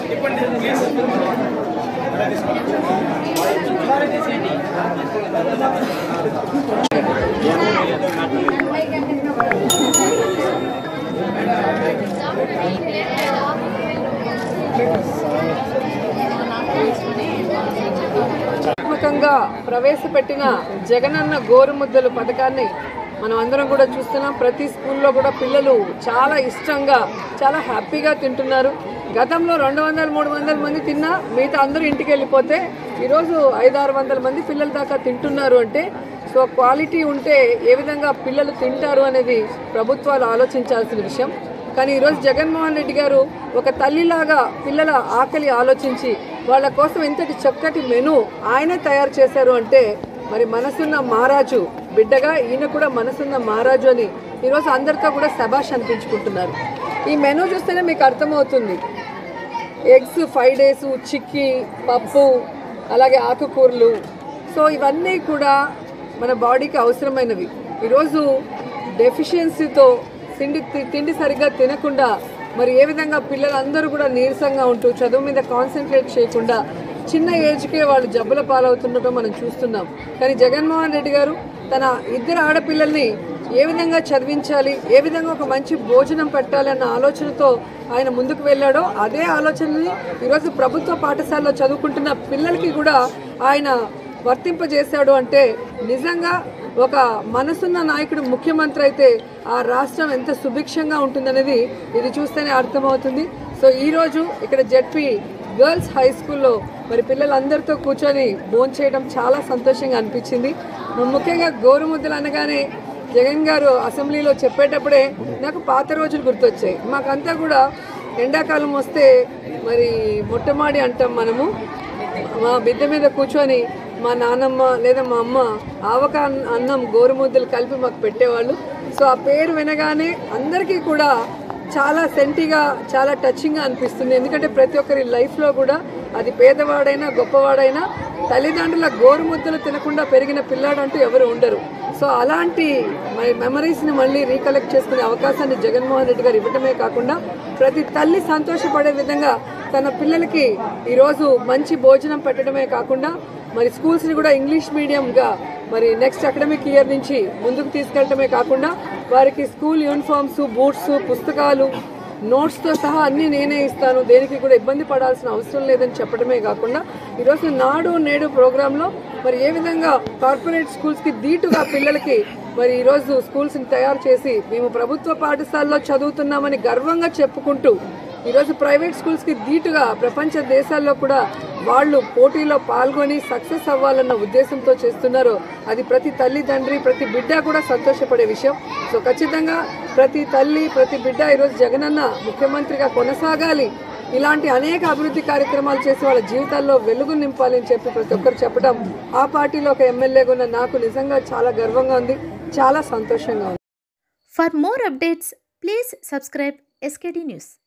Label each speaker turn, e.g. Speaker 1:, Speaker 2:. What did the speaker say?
Speaker 1: ఆత్మకంగా ప్రవేశపెట్టిన జగనన్న గోరుముద్దలు పథకాన్ని మనం అందరం కూడా చూస్తున్నాం ప్రతి స్కూల్లో కూడా పిల్లలు చాలా ఇష్టంగా చాలా హ్యాపీగా తింటున్నారు గతంలో రెండు వందల మూడు వందల మంది తిన్నా మిగతా అందరూ ఇంటికి వెళ్ళిపోతే ఈరోజు ఐదు ఆరు వందల మంది పిల్లల దాకా తింటున్నారు అంటే సో క్వాలిటీ ఉంటే ఏ విధంగా పిల్లలు తింటారు అనేది ప్రభుత్వాలు ఆలోచించాల్సిన విషయం కానీ ఈరోజు జగన్మోహన్ రెడ్డి గారు ఒక తల్లిలాగా పిల్లల ఆకలి ఆలోచించి వాళ్ళ కోసం ఎంతటి చక్కటి మెను ఆయనే తయారు చేశారు అంటే మరి మనసున్న మహారాజు బిడ్డగా ఈయన కూడా మనసున్న మహారాజు అని ఈరోజు అందరితో కూడా శబాష్ అనిపించుకుంటున్నారు ఈ మెను చూస్తేనే మీకు అర్థమవుతుంది ఎగ్స్ ఫైవ్ డేస్ చిక్కీ పప్పు అలాగే ఆకుకూరలు సో ఇవన్నీ కూడా మన బాడీకి అవసరమైనవి ఈరోజు డెఫిషియన్సీతో తిండి తి- తిండి సరిగ్గా తినకుండా మరి ఏ విధంగా పిల్లలందరూ కూడా నీరసంగా ఉంటూ చదువు మీద కాన్సన్ట్రేట్ చేయకుండా చిన్న ఏజ్కే వాళ్ళు జబ్బుల పాలవుతుండటం మనం చూస్తున్నాం కానీ జగన్మోహన్ రెడ్డి గారు తన ఇద్దరు ఆడపిల్లల్ని ఏ విధంగా చదివించాలి ఏ విధంగా ఒక మంచి భోజనం పెట్టాలి అన్న ఆలోచనతో ఆయన ముందుకు వెళ్ళాడో అదే ఆలోచనని ఈరోజు ప్రభుత్వ పాఠశాలలో చదువుకుంటున్న పిల్లలకి కూడా ఆయన వర్తింపజేశాడు అంటే నిజంగా ఒక మనసున్న నాయకుడు ముఖ్యమంత్రి అయితే ఆ రాష్ట్రం ఎంత సుభిక్షంగా ఉంటుందనేది ఇది చూస్తేనే అర్థమవుతుంది సో ఈరోజు ఇక్కడ జెడ్పీ గర్ల్స్ హై స్కూల్లో మరి పిల్లలందరితో కూర్చొని భోంచేయడం చేయడం చాలా సంతోషంగా అనిపించింది ముఖ్యంగా గోరుముద్దలు అనగానే జగన్ గారు అసెంబ్లీలో చెప్పేటప్పుడే నాకు పాత రోజులు గుర్తొచ్చాయి మాకంతా కూడా ఎండాకాలం వస్తే మరి మొట్టమాడి అంటాం మనము మా బిడ్డ మీద కూర్చొని మా నాన్నమ్మ లేదా మా అమ్మ ఆవక అన్- అన్నం గోరుముద్దలు కలిపి మాకు పెట్టేవాళ్ళు సో ఆ పేరు వినగానే అందరికీ కూడా చాలా సెంటిగా చాలా టచింగ్గా అనిపిస్తుంది ఎందుకంటే ప్రతి ఒక్కరి లైఫ్లో కూడా అది పేదవాడైనా గొప్పవాడైనా తల్లిదండ్రుల గోరుముద్దలు తినకుండా పెరిగిన పిల్లాడు అంటూ ఎవరు ఉండరు సో అలాంటి మెమరీస్ని మళ్ళీ రీకలెక్ట్ చేసుకునే అవకాశాన్ని జగన్మోహన్ రెడ్డి గారు ఇవ్వటమే కాకుండా ప్రతి తల్లి సంతోషపడే విధంగా తన పిల్లలకి ఈరోజు మంచి భోజనం పెట్టడమే కాకుండా మరి స్కూల్స్ని కూడా ఇంగ్లీష్ మీడియంగా మరి నెక్స్ట్ అకాడమిక్ ఇయర్ నుంచి ముందుకు తీసుకెళ్ళటమే కాకుండా వారికి స్కూల్ యూనిఫామ్స్ బూట్స్ పుస్తకాలు నోట్స్తో సహా అన్నీ నేనే ఇస్తాను దేనికి కూడా ఇబ్బంది పడాల్సిన అవసరం లేదని చెప్పడమే కాకుండా ఈరోజు నాడు నేడు ప్రోగ్రాంలో మరి ఏ విధంగా కార్పొరేట్ స్కూల్స్కి ధీటుగా పిల్లలకి మరి ఈరోజు స్కూల్స్ని తయారు చేసి మేము ప్రభుత్వ పాఠశాలలో చదువుతున్నామని గర్వంగా చెప్పుకుంటూ ఈరోజు ప్రైవేట్ స్కూల్స్కి ధీటుగా ప్రపంచ దేశాల్లో కూడా వాళ్ళు పోటీలో పాల్గొని సక్సెస్ అవ్వాలన్న ఉద్దేశంతో చేస్తున్నారో అది ప్రతి తల్లి తండ్రి ప్రతి బిడ్డ కూడా సంతోషపడే విషయం సో ఖచ్చితంగా ప్రతి తల్లి ప్రతి బిడ్డ ఈరోజు జగనన్న ముఖ్యమంత్రిగా కొనసాగాలి ఇలాంటి అనేక అభివృద్ధి కార్యక్రమాలు చేసి వాళ్ళ జీవితాల్లో వెలుగు నింపాలని చెప్పి ప్రతి ఒక్కరు చెప్పడం ఆ పార్టీలో ఒక ఎమ్మెల్యేగా ఉన్న నాకు నిజంగా చాలా గర్వంగా ఉంది చాలా సంతోషంగా ఉంది
Speaker 2: For more updates, please subscribe SKD News.